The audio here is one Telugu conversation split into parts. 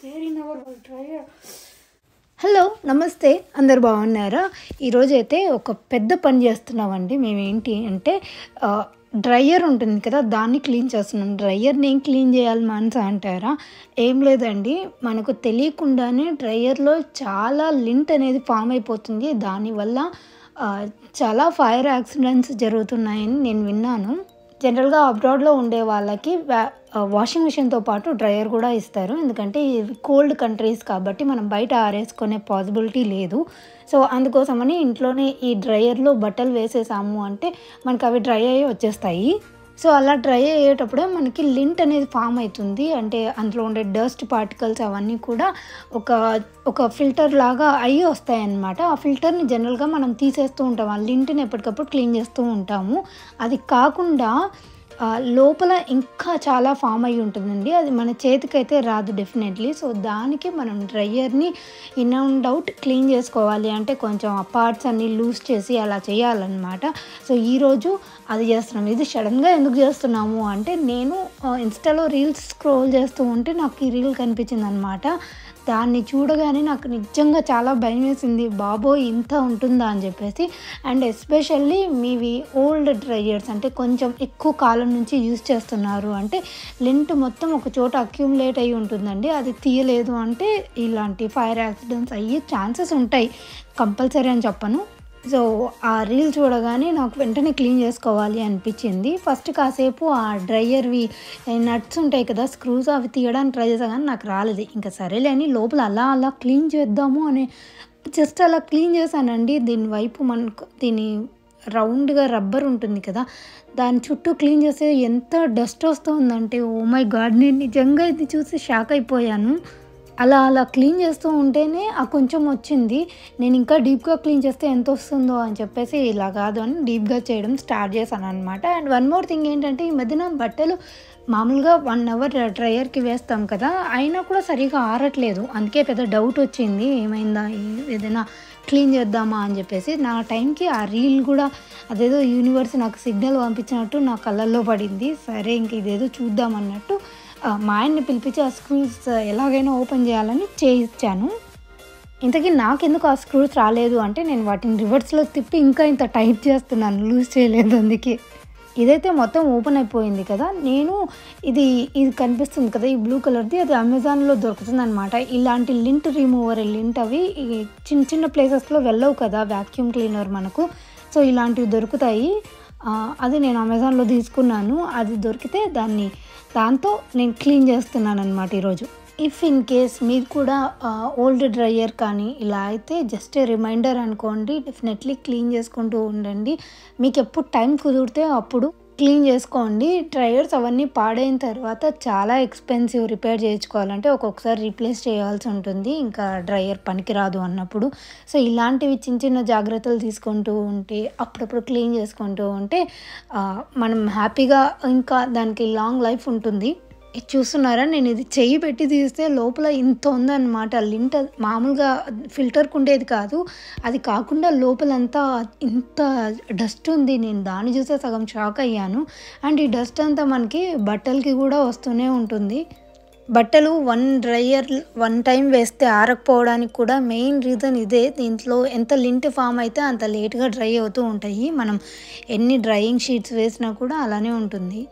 there in our dryer. Hello నమస్తే అందరు బాగున్నారా ఈరోజు అయితే ఒక పెద్ద పని చేస్తున్నామండి మేము ఏంటి అంటే ఆ, డ్రయర్ ఉంటుంది కదా దాన్ని క్లీన్ చేస్తున్నాం డ్రయర్ని ఏం క్లీన్ చేయాలి మనసు అంటారా ఏం లేదండి మనకు తెలియకుండానే డ్రయర్లో చాలా లింట్ అనేది ఫామ్ అయిపోతుంది దానివల్ల ఆ, చాలా ఫైర్ యాక్సిడెంట్స్ జరుగుతున్నాయని నేను విన్నాను జనరల్గా అబ్రాడ్లో ఉండే వాళ్ళకి వ్యా- ఆ, వాషింగ్ మిషన్తో పాటు డ్రయర్ కూడా ఇస్తారు ఎందుకంటే ఇవి కోల్డ్ కంట్రీస్ కాబట్టి మనం బయట ఆరేసుకునే పాసిబిలిటీ లేదు సో అందుకోసమని ఇంట్లోనే ఈ డ్రయర్లో బట్టలు వేసేసాము అంటే మనకి అవి డ్రై అయ్యి వచ్చేస్తాయి సో అలా డ్రై అయ్యేటప్పుడే మనకి లింట్ అనేది ఫామ్ అవుతుంది అంటే అందులో ఉండే డస్ట్ పార్టికల్స్ అవన్నీ కూడా ఒక ఒక ఫిల్టర్ లాగా అయ్యి వస్తాయి అన్నమాట ఆ ఫిల్టర్ని జనరల్గా మనం తీసేస్తూ ఉంటాం ఆ లింట్ని ఎప్పటికప్పుడు క్లీన్ చేస్తూ ఉంటాము అది కాకుండా ఆ, లోపల ఇంకా చాలా ఫామ్ అయి ఉంటుందండి అది మన చేతికైతే రాదు డెఫినెట్లీ సో దానికి మనం డ్రయర్ని ఇన్ అండ్ అవుట్ క్లీన్ చేసుకోవాలి అంటే కొంచెం ఆ పార్ట్స్ అన్ని లూజ్ చేసి అలా చేయాలన్నమాట సో ఈరోజు అది చేస్తున్నాం ఇది సడన్గా ఎందుకు చేస్తున్నాము అంటే నేను ఆ, ఇన్స్టాలో రీల్స్ స్క్రోల్ చేస్తూ ఉంటే నాకు ఈ రీల్ కనిపించింది అనమాట దాన్ని చూడగానే నాకు నిజంగా చాలా భయం వేసింది బాబోయ్ ఇంత ఉంటుందా అని చెప్పేసి అండ్ ఎస్పెషల్లీ మీవి ఓల్డ్ డ్రయర్స్ అంటే కొంచెం ఎక్కువ కాలం నుంచి యూజ్ చేస్తున్నారు అంటే లింట్ మొత్తం ఒక చోట అక్యూములేట్ అయి ఉంటుందండి అది తీయలేదు అంటే ఇలాంటి ఫైర్ యాక్సిడెంట్స్ అయ్యే ఛాన్సెస్ ఉంటాయి కంపల్సరీ అని చెప్పను సో ఆ రీల్ చూడగానే నాకు వెంటనే క్లీన్ చేసుకోవాలి అనిపించింది ఫస్ట్ కాసేపు ఆ డ్రయర్వి నట్స్ ఉంటాయి కదా స్క్రూస్ అవి తీయడానికి ట్రై చేసా కానీ నాకు రాలేదు ఇంకా సరేలే అని లోపల అలా అలా క్లీన్ చేద్దాము అని జస్ట్ అలా క్లీన్ చేశానండి దీని వైపు మనకు దీని రౌండ్గా రబ్బర్ ఉంటుంది కదా దాని చుట్టూ క్లీన్ చేస్తే ఎంత డస్ట్ వస్తుందంటే ఓ మై గాడ్ నేను నిజంగా ఇది చూసి షాక్ అయిపోయాను అలా అలా క్లీన్ చేస్తూ ఉంటేనే ఆ కొంచెం వచ్చింది నేను ఇంకా డీప్గా క్లీన్ చేస్తే ఎంత వస్తుందో అని చెప్పేసి ఇలా కాదు అని డీప్గా చేయడం స్టార్ట్ చేశాను అనమాట అండ్ వన్ మోర్ థింగ్ ఏంటంటే ఈ మధ్యన బట్టలు మామూలుగా వన్ అవర్ డ్రయర్కి వేస్తాం కదా అయినా కూడా సరిగా ఆరట్లేదు అందుకే పెద్ద డౌట్ వచ్చింది ఏమైందా ఏ- ఏదైనా క్లీన్ చేద్దామా అని చెప్పేసి నా టైంకి ఆ రీల్ కూడా అదేదో యూనివర్స్ నాకు సిగ్నల్ పంపించినట్టు నా కళ్ళల్లో పడింది సరే ఇంక ఇదేదో చూద్దాం అన్నట్టు ఆ, మా ఆయన్ని పిలిపించి ఆ స్క్రూస్ ఎలాగైనా ఓపెన్ చేయాలని చేయించాను ఇంతకీ నాకెందుకు ఆ స్క్రూస్ రాలేదు అంటే నేను వాటిని రివర్స్లో తిప్పి ఇంకా ఇంత టైట్ చేస్తున్నాను లూజ్ చేయలేదు అందుకే ఇదైతే మొత్తం ఓపెన్ అయిపోయింది కదా నేను ఇది ఇది కనిపిస్తుంది కదా ఈ బ్లూ కలర్ది అది అమెజాన్లో దొరుకుతుంది అనమాట ఇలాంటి లింట్ రిమూవర్ లింట్ అవి ఈ చిన్న చిన్న ప్లేసెస్లో వెళ్ళవు కదా వ్యాక్యూమ్ క్లీనర్ మనకు సో ఇలాంటివి దొరుకుతాయి ఆ, అది నేను అమెజాన్లో తీసుకున్నాను అది దొరికితే దాన్ని దాంతో నేను క్లీన్ చేస్తున్నాను అనమాట ఈరోజు ఇఫ్ ఇన్ కేస్ మీరు కూడా ఓల్డ్ డ్రయర్ కానీ ఇలా అయితే జస్ట్ రిమైండర్ అనుకోండి డెఫినెట్లీ క్లీన్ చేసుకుంటూ ఉండండి మీకు ఎప్పుడు టైం కుదిరితే అప్పుడు క్లీన్ చేసుకోండి డ్రయర్స్ అవన్నీ పాడైన తర్వాత చాలా ఎక్స్పెన్సివ్ రిపేర్ చేయించుకోవాలంటే ఒక్కొక్కసారి రీప్లేస్ చేయాల్సి ఉంటుంది ఇంకా డ్రయర్ పనికిరాదు అన్నప్పుడు సో ఇలాంటివి చిన్న చిన్న జాగ్రత్తలు తీసుకుంటూ ఉంటే అప్పుడప్పుడు క్లీన్ చేసుకుంటూ ఉంటే ఆ, మనం హ్యాపీగా ఇంకా దానికి లాంగ్ లైఫ్ ఉంటుంది ఇది చూస్తున్నారా నేను ఇది చెయ్యి పెట్టి తీస్తే లోపల ఇంత ఉందన్నమాట లింట్ మామూలుగా ఫిల్టర్కి ఉండేది కాదు అది కాకుండా లోపలంతా ఇంత డస్ట్ ఉంది నేను దాన్ని చూస్తే సగం షాక్ అయ్యాను అండ్ ఈ డస్ట్ అంతా మనకి బట్టలకి కూడా వస్తూనే ఉంటుంది బట్టలు వన్ డ్రయర్ వన్ టైం వేస్తే ఆరకపోవడానికి కూడా మెయిన్ రీజన్ ఇదే దీంట్లో ఎంత లింట్ ఫామ్ అయితే అంత లేట్గా డ్రై అవుతూ ఉంటాయి మనం ఎన్ని డ్రైయింగ్ షీట్స్ వేసినా కూడా అలానే ఉంటుంది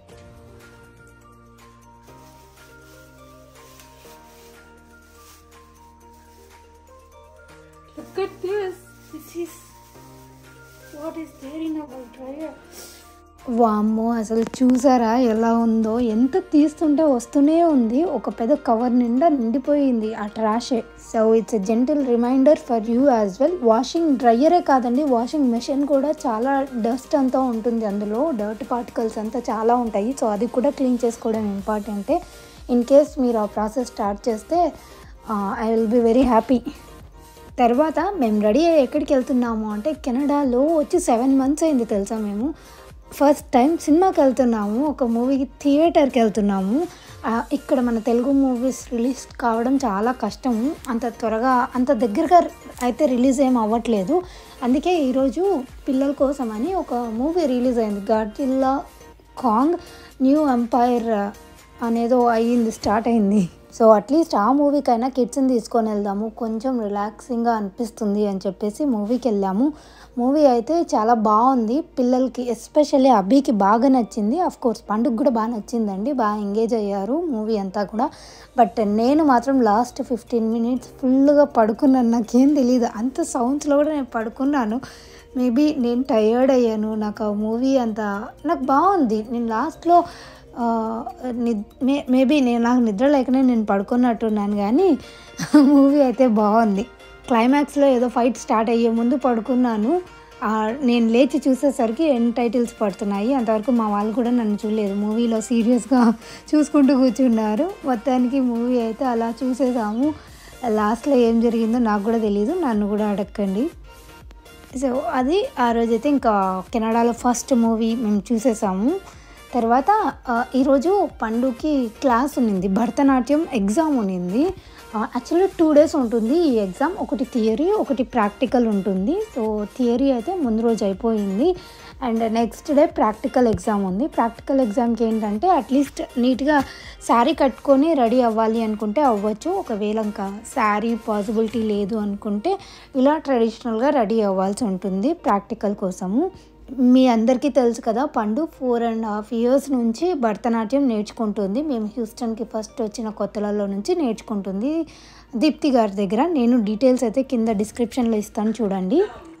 Look at this. This is what is there in our dryer. వామ్మో అసలు చూసారా ఎలా ఉందో ఎంత తీస్తుంటే వస్తూనే ఉంది ఒక పెద్ద కవర్ నిండా నిండిపోయింది ఆ ట్రాషే so it's a gentle reminder for you as well washing డ్రయ్యరే కాదండి వాషింగ్ మెషిన్ కూడా చాలా డస్ట్ అంతా ఉంటుంది అందులో డర్ట్ పార్టికల్స్ అంతా చాలా ఉంటాయి సో అది కూడా క్లీన్ చేసుకోవడం ఇంపార్టెంటే ఇన్ కేస్ మీరు ఆ ప్రాసెస్ స్టార్ట్ చేస్తే I will be very happy తర్వాత మేము రెడీ అయ్యి ఎక్కడికి వెళ్తున్నాము అంటే కెనడాలో వచ్చి సెవెన్ మంత్స్ అయింది తెలుసా మేము ఫస్ట్ టైం సినిమాకి వెళ్తున్నాము ఒక మూవీకి థియేటర్కి వెళ్తున్నాము ఆ, ఇక్కడ మన తెలుగు మూవీస్ రిలీజ్ కావడం చాలా కష్టం అంత త్వరగా అంత దగ్గరగా అయితే రిలీజ్ ఏం అవ్వట్లేదు అందుకే ఈరోజు పిల్లల కోసం అని ఒక మూవీ రిలీజ్ అయింది గాడ్జిల్లా కాంగ్ న్యూ ఎంపైర్ అనేదో అయ్యింది స్టార్ట్ అయింది సో అట్లీస్ట్ ఆ మూవీకైనా కిడ్స్ని తీసుకొని వెళ్దాము కొంచెం రిలాక్సింగ్గా అనిపిస్తుంది అని చెప్పేసి మూవీకి వెళ్ళాము మూవీ అయితే చాలా బాగుంది పిల్లలకి ఎస్పెషల్లీ అభికి బాగా నచ్చింది అఫ్ కోర్స్ పండుగ కూడా బాగా నచ్చిందండి బాగా ఎంగేజ్ అయ్యారు మూవీ అంతా కూడా బట్ నేను మాత్రం లాస్ట్ ఫిఫ్టీన్ మినిట్స్ ఫుల్గా పడుకున్నాను నాకేం తెలియదు అంత సౌండ్స్లో కూడా నేను పడుకున్నాను మేబీ నేను టయర్డ్ అయ్యాను నాకు ఆ మూవీ అంత నాకు బాగుంది నేను లాస్ట్లో మే మేబీ నేను నాకు నిద్ర లేకనే నేను పడుకున్నట్టున్నాను కానీ మూవీ అయితే బాగుంది క్లైమాక్స్లో ఏదో ఫైట్ స్టార్ట్ అయ్యే ముందు పడుకున్నాను ఆ, నేను లేచి చూసేసరికి ఎన్ టైటిల్స్ పడుతున్నాయి అంతవరకు మా వాళ్ళు కూడా నన్ను చూడలేదు మూవీలో సీరియస్గా చూసుకుంటూ కూర్చున్నారు మొత్తానికి మూవీ అయితే అలా చూసేసాము లాస్ట్లో ఏం జరిగిందో నాకు కూడా తెలియదు నన్ను కూడా అడగండి సో అది ఆ రోజైతే ఇంకా కెనడాలో ఫస్ట్ మూవీ మేము చూసేసాము తర్వాత ఆ, ఈరోజు పండుకి క్లాస్ ఉన్నింది భరతనాట్యం ఎగ్జామ్ ఉన్నింది యాక్చువల్లీ టూ డేస్ ఉంటుంది ఈ ఎగ్జామ్ ఒకటి థియరీ ఒకటి ప్రాక్టికల్ ఉంటుంది సో థియరీ అయితే ముందు రోజు అయిపోయింది and next day practical exam ఉంది ప్రాక్టికల్ ఎగ్జామ్కి ఏంటంటే అట్లీస్ట్ నీట్గా శారీ కట్టుకొని రెడీ అవ్వాలి అనుకుంటే అవ్వచ్చు ఒకవేళ ఇంకా శారీ పాసిబిలిటీ లేదు అనుకుంటే ఇలా ట్రెడిషనల్గా రెడీ అవ్వాల్సి ఉంటుంది ప్రాక్టికల్ కోసము మీ అందరికీ తెలుసు కదా పండు ఫోర్ అండ్ హాఫ్ ఇయర్స్ నుంచి భరతనాట్యం నేర్చుకుంటుంది మేము హ్యూస్టన్కి ఫస్ట్ వచ్చిన కొత్తలలో నుంచి నేర్చుకుంటుంది దీప్తి గారి దగ్గర నేను డీటెయిల్స్ అయితే కింద డిస్క్రిప్షన్లో ఇస్తాను చూడండి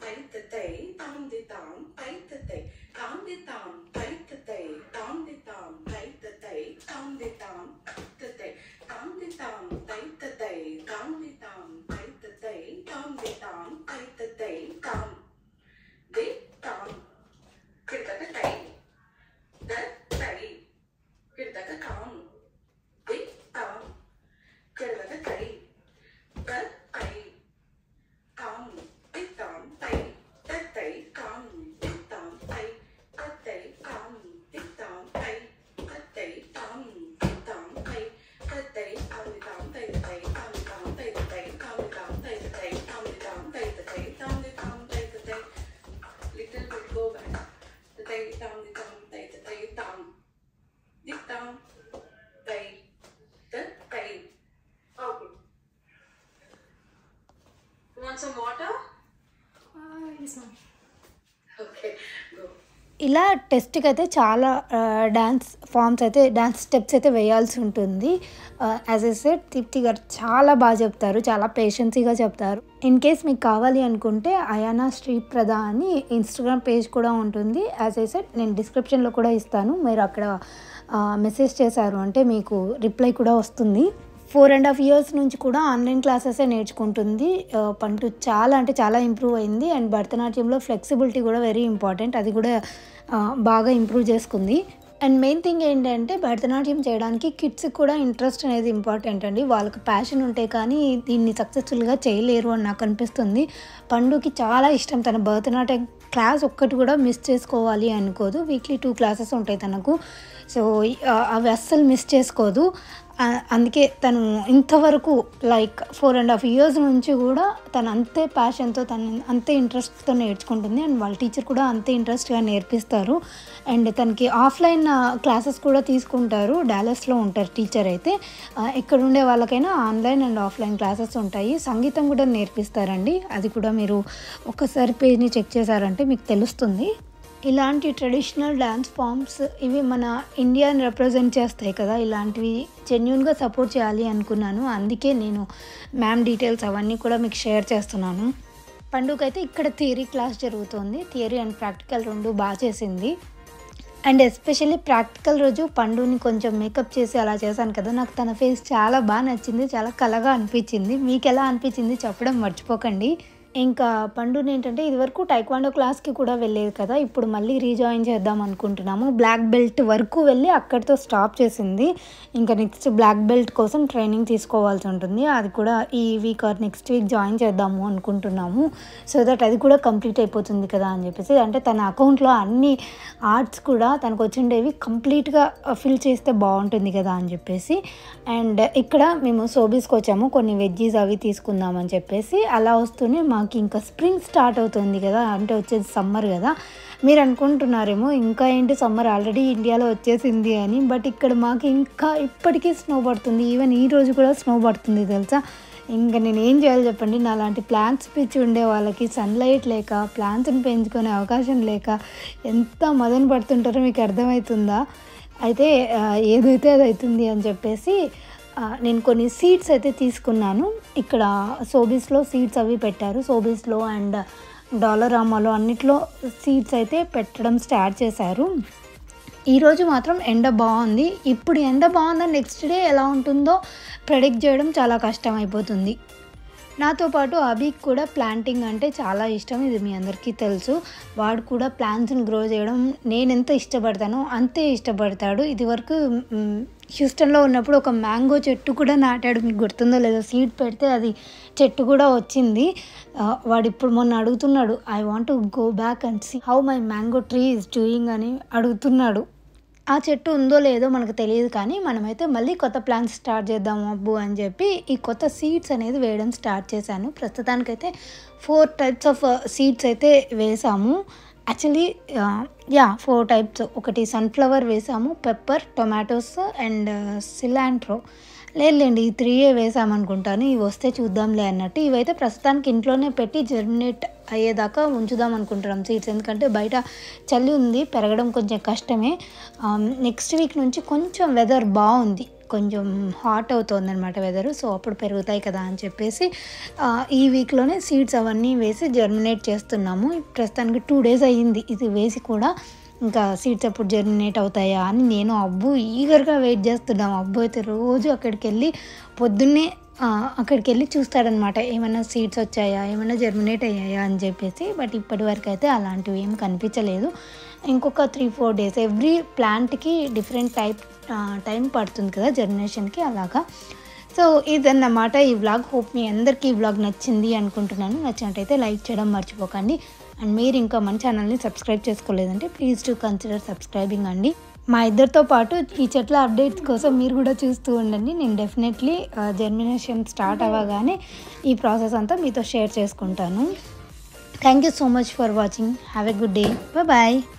tam tai tai tam di tam tai te tai tam di tam tai te tai tam di tam tai te tai tam di tam tai te tai tam di tam tai te tai tam di tam tai te tai tam di tam kirtaka tai da tai kirtaka kam di tam kirtaka tai da tai kam di tam tai da tai kam di tam tai da tai kam di tam tai da tai kam di tam tai da tai kam di tam tai da tai kam di tam tai da tai kam di tam tai da tai kam di tam tai da tai kam di tam tai da tai little bit go back da tai tam di tam tai da tai tam di tam tai da tai okay you want some water okay go ఇలా టెస్ట్కి అయితే చాలా డ్యాన్స్ ఫామ్స్ అయితే డ్యాన్స్ స్టెప్స్ అయితే వేయాల్సి ఉంటుంది యాజ్ ఎ సెట్ దీప్తి గారు చాలా బాగా చెప్తారు చాలా పేషెన్సీగా చెప్తారు ఇన్ కేస్ మీకు కావాలి అనుకుంటే అయానా శ్రీప్రద అని ఇన్స్టాగ్రామ్ పేజ్ కూడా ఉంటుంది యాజ్ ఎ సెట్ నేను డిస్క్రిప్షన్లో కూడా ఇస్తాను మీరు అక్కడ మెసేజ్ చేశారు అంటే మీకు రిప్లై కూడా వస్తుంది ఫోర్ అండ్ హాఫ్ ఇయర్స్ నుంచి కూడా ఆన్లైన్ క్లాసెసే నేర్చుకుంటుంది ఆ, పంటు చాలా అంటే చాలా ఇంప్రూవ్ అయింది అండ్ భరతనాట్యంలో ఫ్లెక్సిబిలిటీ కూడా వెరీ ఇంపార్టెంట్ అది కూడా ఆ, బాగా ఇంప్రూవ్ చేసుకుంది అండ్ మెయిన్ థింగ్ ఏంటంటే భరతనాట్యం చేయడానికి కిడ్స్కి కూడా ఇంట్రెస్ట్ అనేది ఇంపార్టెంట్ అండి వాళ్ళకి ప్యాషన్ ఉంటే కానీ దీన్ని సక్సెస్ఫుల్గా చేయలేరు అని నాకు అనిపిస్తుంది పండుకి చాలా ఇష్టం తన భరతనాట్యం క్లాస్ ఒక్కటి కూడా మిస్ చేసుకోవాలి అనుకోదు వీక్లీ టూ క్లాసెస్ ఉంటాయి తనకు సో ఆ, అవి అస్సలు మిస్ చేసుకోదు ఆ, అందుకే తను ఇంతవరకు like four and half years నుంచి కూడా తను అంతే ప్యాషన్తో తను అంతే ఇంట్రెస్ట్తో నేర్చుకుంటుంది అండ్ వాళ్ళ టీచర్ కూడా అంతే ఇంట్రెస్ట్గా నేర్పిస్తారు అండ్ తనకి ఆఫ్లైన్ క్లాసెస్ కూడా తీసుకుంటారు డాలస్లో ఉంటారు టీచర్ అయితే ఆ, ఎక్కడ ఉండే వాళ్ళకైనా ఆన్లైన్ అండ్ ఆఫ్లైన్ క్లాసెస్ ఉంటాయి సంగీతం కూడా నేర్పిస్తారండి అది కూడా మీరు ఒక్కసారి పేజ్ని చెక్ చేశారంటే మీకు తెలుస్తుంది ఇలాంటి ట్రెడిషనల్ డ్యాన్స్ ఫామ్స్ ఇవి మన ఇండియాని రిప్రజెంట్ చేస్తాయి కదా ఇలాంటివి జెన్యున్గా సపోర్ట్ చేయాలి అనుకున్నాను అందుకే నేను మ్యామ్ డీటెయిల్స్ అవన్నీ కూడా మీకు షేర్ చేస్తున్నాను పండుగ అయితే ఇక్కడ థియరీ క్లాస్ జరుగుతుంది థియరీ అండ్ ప్రాక్టికల్ రెండు బాగా చేసింది అండ్ ఎస్పెషల్లీ ప్రాక్టికల్ రోజు పండుని కొంచెం మేకప్ చేసి అలా చేశాను కదా నాకు తన ఫేస్ చాలా బాగా నచ్చింది చాలా కలగా అనిపించింది మీకు ఎలా అనిపించింది చెప్పడం మర్చిపోకండి ఇంకా పండుని ఏంటంటే ఇదివరకు టైక్వాండో క్లాస్కి కూడా వెళ్ళేది కదా ఇప్పుడు మళ్ళీ రీజాయిన్ చేద్దాం అనుకుంటున్నాము బ్లాక్ బెల్ట్ వరకు వెళ్ళి అక్కడితో స్టాప్ చేసింది ఇంకా నెక్స్ట్ బ్లాక్ బెల్ట్ కోసం ట్రైనింగ్ తీసుకోవాల్సి ఉంటుంది అది కూడా ఈ week or next week join చేద్దాము అనుకుంటున్నాము సో దట్ అది కూడా కంప్లీట్ అయిపోతుంది కదా అని చెప్పేసి అంటే తన అకౌంట్లో అన్ని ఆర్ట్స్ కూడా తనకు వచ్చిండేవి కంప్లీట్గా ఫిల్ చేస్తే బాగుంటుంది కదా అని చెప్పేసి అండ్ ఇక్కడ మేము సోబీస్కి వచ్చాము కొన్ని వెజ్జీస్ అవి తీసుకుందామని చెప్పేసి అలా వస్తూనే మాకు మాకు ఇంకా స్ప్రింగ్ స్టార్ట్ అవుతుంది కదా అంటే వచ్చేది సమ్మర్ కదా మీరు అనుకుంటున్నారేమో ఇంకా ఏంటి సమ్మర్ ఆల్రెడీ ఇండియాలో వచ్చేసింది అని బట్ ఇక్కడ మాకు ఇంకా ఇప్పటికీ స్నో పడుతుంది ఈవెన్ ఈ రోజు కూడా స్నో పడుతుంది తెలుసా ఇంకా నేను ఏం చేయాలి చెప్పండి నా లాంటి ప్లాంట్స్ పిచ్చి ఉండే వాళ్ళకి సన్లైట్ లేక ప్లాంట్స్ని పెంచుకునే అవకాశం లేక ఎంత మదన పడుతుంటారో మీకు అర్థమవుతుందా అయితే ఆ, ఏదైతే అది అవుతుంది అని చెప్పేసి ఆ, నేను కొన్ని సీడ్స్ అయితే తీసుకున్నాను ఇక్కడ సోబీస్లో సీడ్స్ అవి పెట్టారు సోబీస్లో అండ్ డాలరామాలో అన్నిట్లో సీడ్స్ అయితే పెట్టడం స్టార్ట్ చేశారు ఈరోజు మాత్రం ఎండ బాగుంది ఇప్పుడు ఎండ బాగుందని నెక్స్ట్ డే ఎలా ఉంటుందో ప్రెడిక్ట్ చేయడం చాలా కష్టం అయిపోతుంది నాతో పాటు అభిక్ కూడా ప్లాంటింగ్ అంటే చాలా ఇష్టం ఇది మీ అందరికీ తెలుసు వాడు కూడా ప్లాంట్స్ని గ్రో చేయడం నేను ఎంత ఇష్టపడతానో అంతే ఇష్టపడతాడు ఇది వరకు మ్, హ్యూస్టన్లో ఉన్నప్పుడు ఒక మ్యాంగో చెట్టు కూడా నాటాడు మీకు గుర్తుందో లేదో సీడ్ పెడితే అది చెట్టు కూడా వచ్చింది ఆ, వాడు ఇప్పుడు మొన్న అడుగుతున్నాడు I want to go back and see how my mango tree is doing అని అడుగుతున్నాడు ఆ చెట్టు ఉందో లేదో మనకు తెలియదు కానీ మనమైతే మళ్ళీ కొత్త ప్లాన్స్ స్టార్ట్ చేద్దాం అబ్బు అని చెప్పి ఈ కొత్త సీడ్స్ అనేది వేయడం స్టార్ట్ చేశాను ప్రస్తుతానికైతే ఫోర్ టైప్స్ ఆఫ్ సీడ్స్ అయితే వేసాము యాక్చువల్లీ యా ఫోర్ టైప్స్ ఒకటి సన్ఫ్లవర్ వేసాము పెప్పర్ టొమాటోస్ అండ్ సిలాంట్రో లేదులేండి ఈ త్రీయే వేసామనుకుంటాను ఇవి వస్తే చూద్దాంలే అన్నట్టు ఇవైతే ప్రస్తుతానికి ఇంట్లోనే పెట్టి జర్మినేట్ అయ్యేదాకా ఉంచుదాం అనుకుంటున్నాం సీడ్స్ ఎందుకంటే బయట చలి ఉంది పెరగడం కొంచెం కష్టమే నెక్స్ట్ వీక్ నుంచి కొంచెం వెదర్ బాగుంది కొంచెం హాట్ అవుతుంది అనమాట వెదర్ సో అప్పుడు పెరుగుతాయి కదా అని చెప్పేసి ఆ, ఈ వీక్లోనే సీడ్స్ అవన్నీ వేసి జర్మినేట్ చేస్తున్నాము ప్రస్తుతానికి టూ డేస్ అయ్యింది ఇది వేసి కూడా ఇంకా సీడ్స్ ఎప్పుడు జర్మినేట్ అవుతాయా అని నేను అబ్బు ఈగర్గా వెయిట్ చేస్తున్నాము అబ్బు అయితే రోజు అక్కడికి వెళ్ళి పొద్దున్నే ఆ, అక్కడికి వెళ్ళి చూస్తాడనమాట ఏమైనా సీడ్స్ వచ్చాయా ఏమైనా జర్మినేట్ అయ్యాయా అని చెప్పేసి బట్ ఇప్పటి వరకు అయితే అలాంటివి ఏం కనిపించలేదు ఇంకొక త్రీ ఫోర్ డేస్ ఎవ్రీ ప్లాంట్కి డిఫరెంట్ టైప్ టైం పడుతుంది కదా జర్మినేషన్కి అలాగా సో ఇదన్నమాట ఈ వ్లాగ్ హోప్ మీ అందరికీ ఈ వ్లాగ్ నచ్చింది అనుకుంటున్నాను నచ్చినట్టయితే లైక్ చేయడం మర్చిపోకండి అండ్ మీరు ఇంకా మన ఛానల్ని సబ్స్క్రైబ్ చేసుకోలేదంటే ప్లీజ్ టు కన్సిడర్ సబ్స్క్రైబింగ్ అండి మా ఇద్దరితో పాటు ఈ చెట్ల అప్డేట్స్ కోసం మీరు కూడా చూస్తూ ఉండండి నేను డెఫినెట్లీ జర్మినేషన్ స్టార్ట్ అవ్వగానే ఈ ప్రాసెస్ అంతా మీతో షేర్ చేసుకుంటాను thank you so much for watching have a good day bye